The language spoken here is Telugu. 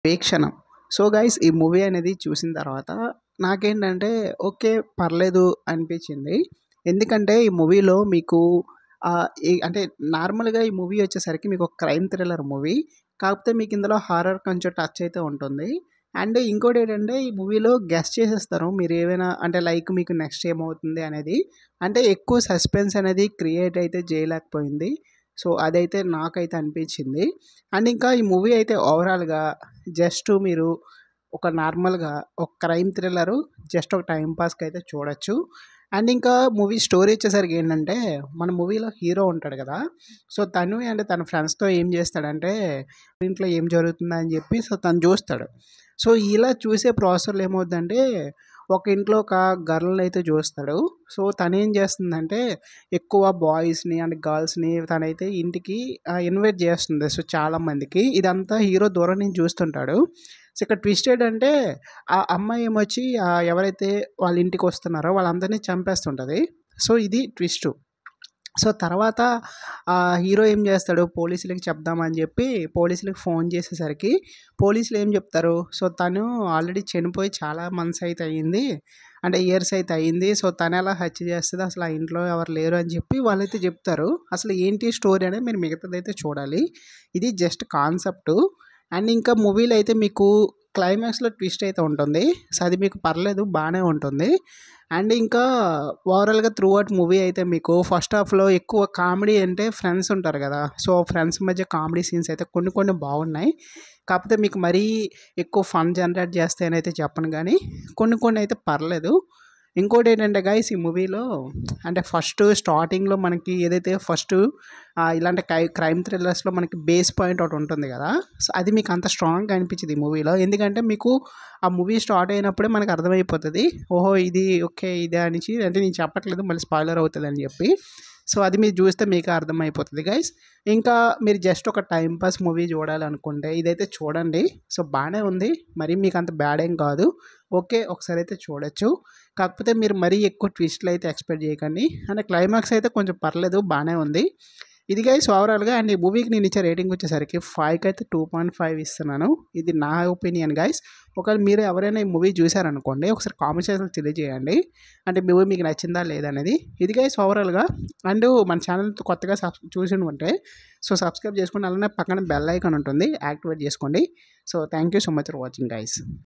వీక్షణం సో గైస్ ఈ మూవీ అనేది చూసిన తర్వాత నాకేంటంటే ఓకే పర్లేదు అనిపించింది ఎందుకంటే ఈ మూవీలో మీకు ఆ, ఈ- అంటే నార్మల్గా ఈ మూవీ వచ్చేసరికి మీకు ఒక క్రైమ్ థ్రిల్లర్ మూవీ కాకపోతే మీకు ఇందులో హారర్ కొంచెం టచ్ అయితే ఉంటుంది అండ్ ఇంకోటి ఏంటంటే ఈ మూవీలో గెస్ట్ చేసేస్తారు మీరు ఏమైనా అంటే లైక్ మీకు నెక్స్ట్ ఏమవుతుంది అనేది అంటే ఎక్కువ సస్పెన్స్ అనేది క్రియేట్ అయితే చేయలేకపోయింది సో అదైతే నాకైతే అనిపించింది అండ్ ఇంకా ఈ మూవీ అయితే ఓవరాల్గా జస్ట్ మీరు ఒక నార్మల్గా ఒక క్రైమ్ థ్రిల్లరు జస్ట్ ఒక టైం పాస్కి అయితే చూడొచ్చు అండ్ ఇంకా మూవీ స్టోరీ వచ్చేసరికి ఏంటంటే మన మూవీలో హీరో ఉంటాడు కదా సో తను అండ్ తన ఫ్రెండ్స్తో ఏం చేస్తాడంటే ఇంట్లో ఏం జరుగుతుందా అని చెప్పి సో తను చూస్తాడు సో ఇలా చూసే ప్రాసెస్లో ఏమవుతుందంటే ఒక ఇంట్లో ఒక గర్ల్ని అయితే చూస్తాడు సో తను ఏం చేస్తుందంటే ఎక్కువ బాయ్స్ని అండ్ గర్ల్స్ని తనైతే ఇంటికి ఇన్వైట్ చేస్తుంది సో చాలా మందికి ఇదంతా హీరో దూరం నుంచి చూస్తుంటాడు సో ఇక్కడ ట్విస్ట్ ఏంటంటే ఆ అమ్మాయి ఏమొచ్చి ఆ ఎవరైతే వాళ్ళ ఇంటికి వస్తున్నారో వాళ్ళందరినీ చంపేస్తుంటుంది సో ఇది ట్విస్ట్ సో తర్వాత ఆ హీరో ఏం చేస్తాడు పోలీసులకి చెప్దామని చెప్పి పోలీసులకి ఫోన్ చేసేసరికి పోలీసులు ఏం చెప్తారు సో తను ఆల్రెడీ చనిపోయి చాలా మంత్స్ అయితే అయ్యింది అంటే ఇయర్స్ అయితే అయ్యింది సో తను ఎలా హత్య చేస్తుంది అసలు ఆ ఇంట్లో ఎవరు లేరు అని చెప్పి వాళ్ళైతే చెప్తారు అసలు ఏంటి స్టోరీ అనేది మీరు మిగతాదైతే చూడాలి ఇది జస్ట్ కాన్సెప్ట్ అండ్ ఇంకా మూవీలో అయితే మీకు క్లైమాక్స్లో ట్విస్ట్ అయితే ఉంటుంది సో అది మీకు పర్లేదు బాగానే ఉంటుంది అండ్ ఇంకా ఓవరాల్గా త్రూ అవుట్ మూవీ అయితే మీకు ఫస్ట్ హాఫ్లో ఎక్కువ కామెడీ అంటే ఫ్రెండ్స్ ఉంటారు కదా సో ఫ్రెండ్స్ మధ్య కామెడీ సీన్స్ అయితే కొన్ని కొన్ని బాగున్నాయి కాకపోతే మీకు మరీ ఎక్కువ ఫన్ జనరేట్ చేస్తాయని చెప్పను కానీ కొన్ని కొన్ని అయితే పర్లేదు ఇంకోటి ఏంటంటే గైస్ ఈ మూవీలో అంటే ఫస్ట్ స్టార్టింగ్లో మనకి ఏదైతే ఫస్ట్ ఇలాంటి క్రై క్రైమ్ థ్రిల్లర్స్లో మనకి బేస్ పాయింట్ ఒకటి ఉంటుంది కదా సో అది మీకు అంత స్ట్రాంగ్గా అనిపించింది ఈ మూవీలో ఎందుకంటే మీకు ఆ మూవీ స్టార్ట్ అయినప్పుడే మనకు అర్థమైపోతుంది ఓహో ఇది ఓకే ఇదే అనేసి అంటే నేను చెప్పట్లేదు మళ్ళీ స్పాయిలర్ అవుతుంది అని చెప్పి సో అది మీరు చూస్తే మీకు అర్థమైపోతుంది గైస్ ఇంకా మీరు జస్ట్ ఒక టైం పాస్ మూవీ చూడాలనుకుంటే ఇదైతే చూడండి సో బాగానే ఉంది మరి మీకు అంత బ్యాడ్ ఏం కాదు ఓకే ఒకసారి అయితే చూడొచ్చు కాకపోతే మీరు మరీ ఎక్కువ ట్విస్ట్లు అయితే ఎక్స్పెక్ట్ చేయకండి అంటే క్లైమాక్స్ అయితే కొంచెం పర్లేదు బాగానే ఉంది ఇది గైస్ ఓవరాల్గా అండ్ ఈ మూవీకి నేను ఇచ్చే రేటింగ్ వచ్చేసరికి ఫైవ్కి అయితే టూ పాయింట్ ఫైవ్ ఇస్తున్నాను ఇది నా ఒపీనియన్ గైస్ ఒకవేళ మీరు ఎవరైనా ఈ మూవీ చూసారనుకోండి ఒకసారి కామెంట్ సెక్షన్లో తెలియజేయండి అంటే మూవీ మీకు నచ్చిందా లేదనేది ఇది గైస్ ఓవరాల్గా అండ్ మన ఛానల్ కొత్తగా సబ్ చూసి ఉంటే సో సబ్స్క్రైబ్ చేసుకుని అలానే పక్కన బెల్ ఐకాన్ ఉంటుంది యాక్టివేట్ చేసుకోండి so thank you so much for watching guys